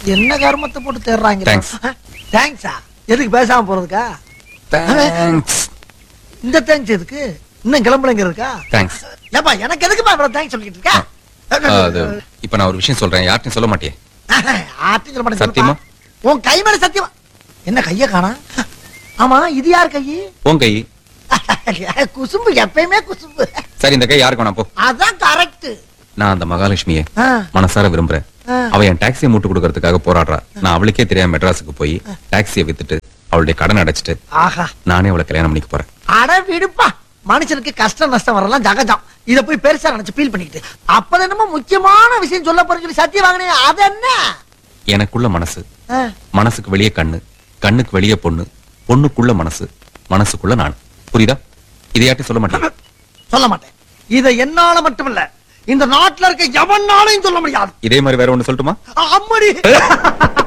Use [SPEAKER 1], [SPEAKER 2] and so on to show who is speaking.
[SPEAKER 1] என்ன கர்மத்தை போட்டு தேடுறாங்க
[SPEAKER 2] Thanks.
[SPEAKER 1] தேங்க்ஸா எதுக்கு பேசாம போறதுக்கா
[SPEAKER 2] தேங்க்ஸ்
[SPEAKER 1] இந்த தேங்க்ஸ் எதுக்கு இன்னும் கிளம்புலங்க இருக்கா
[SPEAKER 2] தேங்க்ஸ்
[SPEAKER 1] ஏப்பா எனக்கு எதுக்குப்பா இவ்வளவு தேங்க்ஸ் சொல்லிட்டு இருக்கா
[SPEAKER 2] அது இப்ப நான் ஒரு விஷயம் சொல்றேன் யார்ட்டையும் சொல்ல மாட்டியே
[SPEAKER 1] ஆர்த்தி சொல்ல மாட்டேன்
[SPEAKER 2] சத்தியமா?
[SPEAKER 1] சொல்லுப்பா. உன் கை மேல சத்தியமா என்ன கைய காணா ஆமா இது யார் கை
[SPEAKER 2] உன் கை
[SPEAKER 1] குசும்பு எப்பயுமே குசும்பு
[SPEAKER 2] சரி இந்த கை யாருக்கு வேணாம் போ
[SPEAKER 1] அதான் கரெக்ட்
[SPEAKER 2] நான் அந்த மகாலட்சுமியை மனசார விரும்புறேன்
[SPEAKER 1] ஆ.
[SPEAKER 2] அவ என் டாக்ஸியை மூட்டு கொடுக்கறதுக்காக போராடுறா நான் அவளுக்கே தெரியாம மெட்ராஸுக்கு போய் டாக்ஸியை வித்துட்டு அவளுடைய கடன் அடைச்சிட்டு
[SPEAKER 1] ஆஹா
[SPEAKER 2] நானே அவளை கல்யாணம் பண்ணிக்க போறேன்
[SPEAKER 1] அட விடுப்பா மனுஷனுக்கு கஷ்டம் நஷ்டம் வரலாம் ஜகஜம் இத போய் பெருசா நினைச்சு ஃபீல் பண்ணிக்கிட்டு அப்ப என்னமோ முக்கியமான விஷயம் சொல்ல போறேன்னு சொல்லி சத்தியம் வாங்கினே அது என்ன
[SPEAKER 2] எனக்குள்ள மனசு
[SPEAKER 1] ஆ,
[SPEAKER 2] மனசுக்கு வெளியே கண்ணு கண்ணுக்கு வெளியே பொண்ணு பொண்ணுக்குள்ள மனசு மனசுக்குள்ள நான் புரியுதா இதை யார்ட்டையும் சொல்ல மாட்டேன்
[SPEAKER 1] சொல்ல மாட்டேன் இத என்னால மட்டுமில்ல இந்த நாட்டுல இருக்க எவனாலையும் சொல்ல முடியாது
[SPEAKER 2] இதே மாதிரி வேற ஒண்ணு சொல்லட்டுமா
[SPEAKER 1] அம்மடி